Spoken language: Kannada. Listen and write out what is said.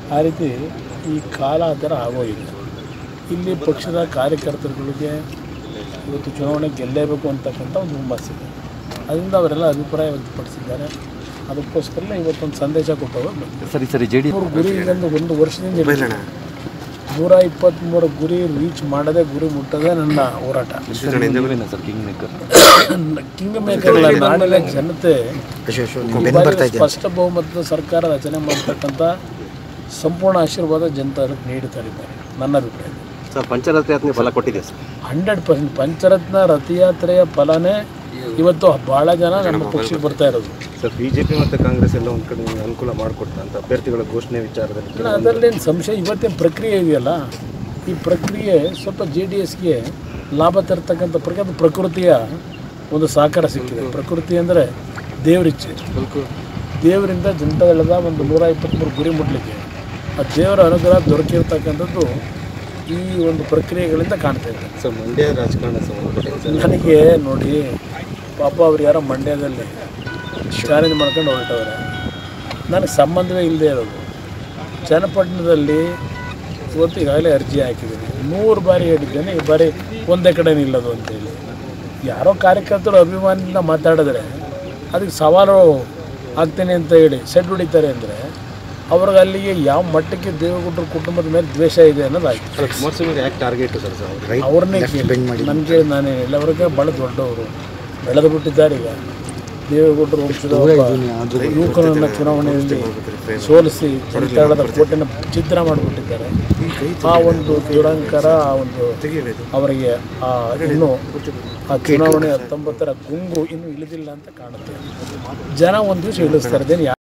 ಆ ರೀತಿ ಈ ಕಾಲ ಆ ಥರ ಆಗೋಗಿದೆ ಇಲ್ಲಿ ಪಕ್ಷದ ಕಾರ್ಯಕರ್ತರುಗಳಿಗೆ ಇವತ್ತು ಚುನಾವಣೆ ಗೆಲ್ಲೇಬೇಕು ಅಂತಕ್ಕಂಥ ಒಂದು ಹುಮ್ಮಸ್ಸಿದೆ ಅದರಿಂದ ಅವರೆಲ್ಲ ಅಭಿಪ್ರಾಯ ವ್ಯಕ್ತಪಡಿಸಿದ್ದಾರೆ ಅದಕ್ಕೋಸ್ಕರ ಇವತ್ತೊಂದು ಸಂದೇಶ ಕೊಟ್ಟವರು ಬಂದಿದ್ದಾರೆ. ಸರಿ ಸರಿ ಜೆ ಡಿ ಮೂರು ಗುರಿ ಇದೊಂದು ಒಂದು ವರ್ಷದಿಂದ ಇದೆ. ನೂರ ಇಪ್ಪತ್ತ್ಮೂರು ಗುರಿ ರೀಚ್ ಮಾಡದೆ ಗುರಿ ಮುಟ್ಟದೆ ನನ್ನ ಹೋರಾಟ sir kingmaker kingmaker ನಾಡಿನ ಜನತೆ ಈ ಬಾರಿ ಸ್ಪಷ್ಟ ಬಹುಮತದ ಸರ್ಕಾರ ರಚನೆ ಮಾಡತಕ್ಕಂಥ ಸಂಪೂರ್ಣ ಆಶೀರ್ವಾದ ಜನತೆ ಅದಕ್ಕೆ ನೀಡ್ತಾ ಇದ್ದಾರೆ ನನ್ನ ಅಭಿಪ್ರಾಯ ಸರ್ ಪಂಚರತ್ನ ಯಾತ್ರೆ ಫಲ ಕೊಟ್ಟಿದೆ ಸರ್ ಹಂಡ್ರೆಡ್ ಪರ್ಸೆಂಟ್ ಪಂಚರತ್ನ ರಥಯಾತ್ರೆಯ ಫಲನೇ ಇವತ್ತು ಭಾಳ ಜನ ನಮ್ಮ ಪಕ್ಷಕ್ಕೆ ಬರ್ತಾ ಇರೋದು ಸರ್ ಬಿಜೆಪಿ ಮತ್ತು ಕಾಂಗ್ರೆಸ್ ಎಲ್ಲ ಒಂದು ಕಡೆ ನಿಮ್ಗೆ ಅನುಕೂಲ ಮಾಡಿಕೊಟ್ಟ ಅಂತ ಅಭ್ಯರ್ಥಿಗಳ ಘೋಷಣೆ ವಿಚಾರದಲ್ಲಿ ಇಲ್ಲ, ಅದರಲ್ಲೇನು ಸಂಶಯ ಇವತ್ತಿನ ಪ್ರಕ್ರಿಯೆ ಇದೆಯಲ್ಲ ಈ ಪ್ರಕ್ರಿಯೆ ಸ್ವಲ್ಪ ಜೆ ಡಿ ಎಸ್ಗೆ ಲಾಭ ತರ್ತಕ್ಕಂಥ ಪ್ರಕ್ರಿಯೆ ಅದು ಪ್ರಕೃತಿಯ ಒಂದು ಸಹಕಾರ ಸಿಕ್ಕಿದೆ ಪ್ರಕೃತಿ ಅಂದರೆ ದೇವರಿಚ್ಛೆ ದೇವರಿಂದ ಜನತಾದಳದ ಒಂದು ನೂರ ಇಪ್ಪತ್ತ್ಮೂರು ಗುರಿ ಮುಟ್ಲಿಕ್ಕೆ ಆ ದೇವರ ಅನುಗ್ರಹ ದೊರಕಿರ್ತಕ್ಕಂಥದ್ದು ಈ ಒಂದು ಪ್ರಕ್ರಿಯೆಗಳಿಂದ ಕಾಣ್ತಾ ಇದೆ ಸರ್ ಮಂಡ್ಯ ರಾಜಕಾರಣ ಸಂಬಂಧಪಟ್ಟಿದೆ ಸರ್ ನನಗೆ ನೋಡಿ ಪಾಪ ಅವ್ರು ಯಾರೋ ಮಂಡ್ಯದಲ್ಲಿ ಚಾಲೆಂಜ್ ಮಾಡ್ಕೊಂಡು ಹೊರಟವ್ರೆ ನನಗೆ ಸಂಬಂಧವೇ ಇಲ್ಲದೆ ಇರೋದು ಚನ್ನಪಟ್ಟಣದಲ್ಲಿ ಇವತ್ತು ಈಗಾಗಲೇ ಅರ್ಜಿ ಹಾಕಿದ್ದೀನಿ ನೂರು ಬಾರಿ ಹೇಳಿದ್ದೇನೆ ಈ ಬಾರಿ ಒಂದೇ ಕಡೆ ನಿಲ್ಲೋದು ಅಂತೇಳಿ ಯಾರೋ ಕಾರ್ಯಕರ್ತರು ಅಭಿಮಾನಿಯಿಂದ ಮಾತಾಡಿದ್ರೆ ಅದಕ್ಕೆ ಸವಾಲು ಆಗ್ತೇನೆ ಅಂತ ಹೇಳಿ ಸೆಡ್ ಹೊಡಿತಾರೆ ಅಂದರೆ ಅವ್ರಿಗೆ ಅಲ್ಲಿಗೆ ಯಾವ ಮಟ್ಟಕ್ಕೆ ದೇವೇಗೌಡರ ಕುಟುಂಬದ ಮೇಲೆ ದ್ವೇಷ ಇದೆ ಅನ್ನೋದಾಯ್ತು ಸರ್ ಕುಮಾರಸ್ವಾಮಿ ಯಾಕೆ ಟಾರ್ಗೆಟ್ ಸರ್ ಸರ್ ರೈತ ಅವ್ರನ್ನೇ ಕೇಳಿ ನನಗೆ ನಾನೇ ಎಲ್ಲವರಿಗೆ ಭಾಳ ದೊಡ್ಡವರು ಬೆಳೆದು ಬಿಟ್ಟಿದ್ದಾರೆ ಈಗ ದೇವೇಗೌಡರು ವಂಶದ ಒಬ್ಬ ಯುವಕರನ್ನು ಚುನಾವಣೆಯಲ್ಲಿ ಸೋಲಿಸಿ ಜನತಾಳದ ಕೋಟೆನ ಛಿದ್ರ ಮಾಡಿಬಿಟ್ಟಿದ್ದಾರೆ ಆ ಒಂದು ದುರಂಕಾರ ಆ ಒಂದು ಅವರಿಗೆ ಆ ಇನ್ನೂ ಆ ಚುನಾವಣೆ ಹತ್ತೊಂಬತ್ತರ ಗುಂಗು ಇನ್ನೂ ಇಳಿದಿಲ್ಲ ಅಂತ ಕಾಣುತ್ತೆ ಜನ ಒಂದು ದಿವಸ ಇಳಿಸ್ತಾರೆ ಇದೇನು